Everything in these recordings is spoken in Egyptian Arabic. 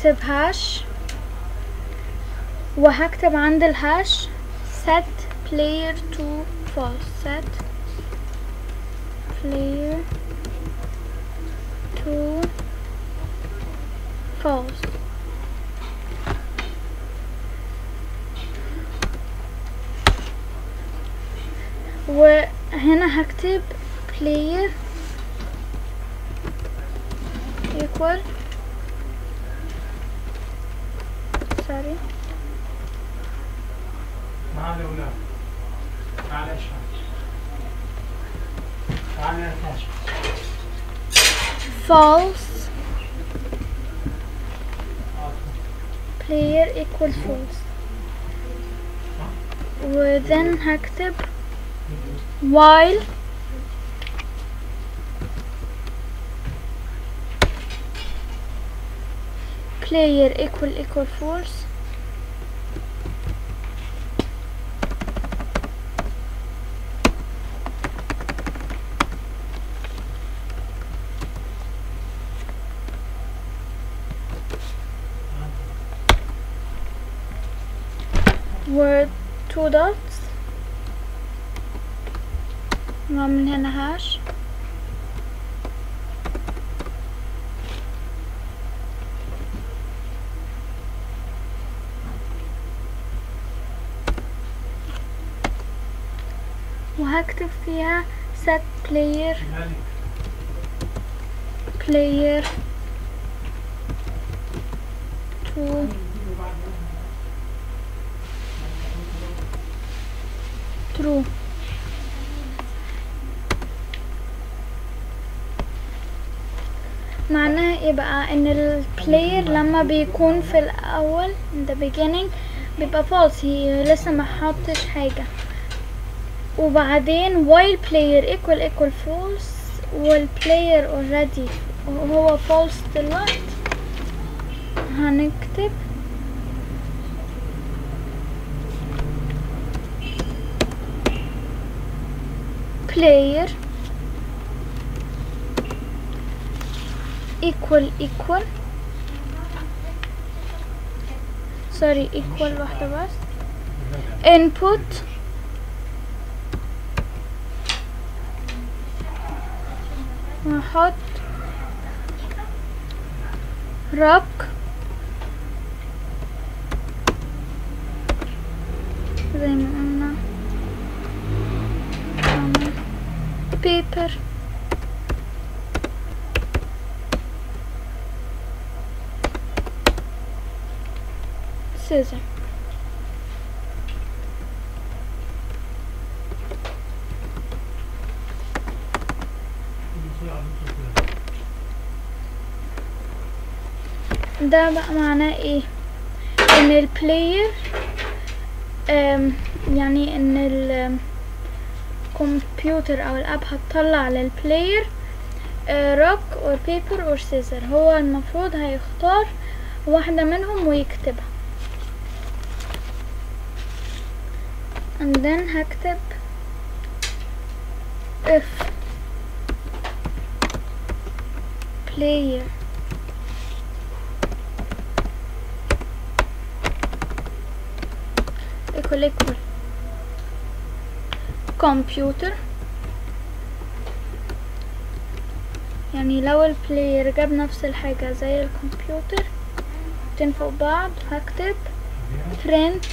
هكتب هاش وهكتب عند الهاش set player to false set player to false وهنا هكتب player equal sorry مع الأولاد تعال اشرح تعال نتناقش false player equal false وذن هكتب while player equal equal false word two dots ومن هنا هاش وهكتب فيها set player مالك player to true معناها ايه بقى ان البلاير لما بيكون في الاول in the beginning بيبقى false هي لسه ما حطش حاجة وبعدين while player equal equal false والبلاير already هو false دلوقتي هنكتب player equal equal sorry equal واحدة بس input نحط rock زي ما قلنا comma paper scissor ده بقى معناه ايه ان البلاير يعني ان الكمبيوتر او الاب هتطلع للبلاير روك اور بيبر اور سيزر هو المفروض هيختار واحدة منهم ويكتبها and then هكتب if player equal equal computer يعني لو البلاير جاب نفس الحاجة زي الكمبيوتر اتنين فوق بعض هكتب print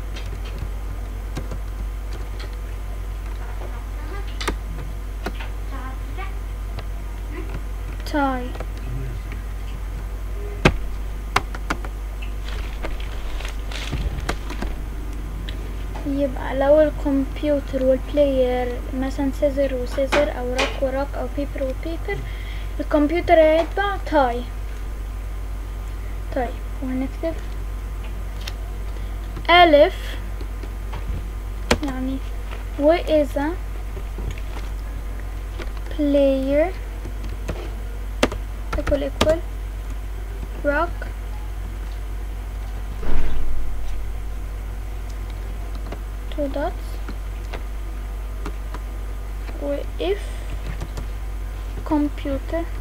tie يبقى لو الكمبيوتر والبلاير مثلا سيزر وسيزر او راك وراك او بيبر وبيبر الكمبيوتر هيطبع تاي طيب وهنكتب ألف يعني وإذا player equal equal rock two dots و if computer